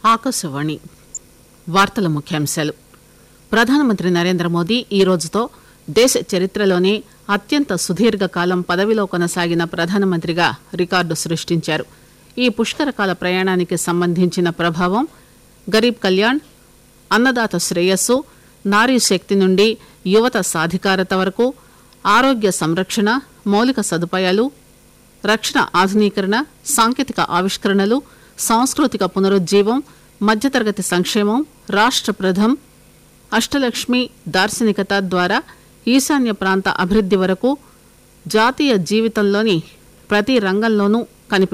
ఆకాశవాణి వార్తల ముఖ్యాంశాలు ప్రధానమంత్రి నరేంద్ర మోదీ ఈ రోజుతో దేశ చరిత్రలోనే అత్యంత సుదీర్ఘకాలం పదవిలో కొనసాగిన ప్రధానమంత్రిగా రికార్డు సృష్టించారు ఈ పుష్కరకాల ప్రయాణానికి సంబంధించిన ప్రభావం గరీబ్ కళ్యాణ్ అన్నదాత శ్రేయస్సు నారీ శక్తి నుండి యువత సాధికారత వరకు ఆరోగ్య సంరక్షణ మౌలిక సదుపాయాలు రక్షణ ఆధునీకరణ సాంకేతిక ఆవిష్కరణలు సాంస్కృతిక పునరుజ్జీవం మధ్యతరగతి సంక్షేమం రాష్ట్ర ప్రథం అష్టలక్ష్మి దార్శనికత ద్వారా ఈశాన్య ప్రాంత అభివృద్ది వరకు జాతీయ జీవితంలోని ప్రతి రంగంలోనూ కనిపి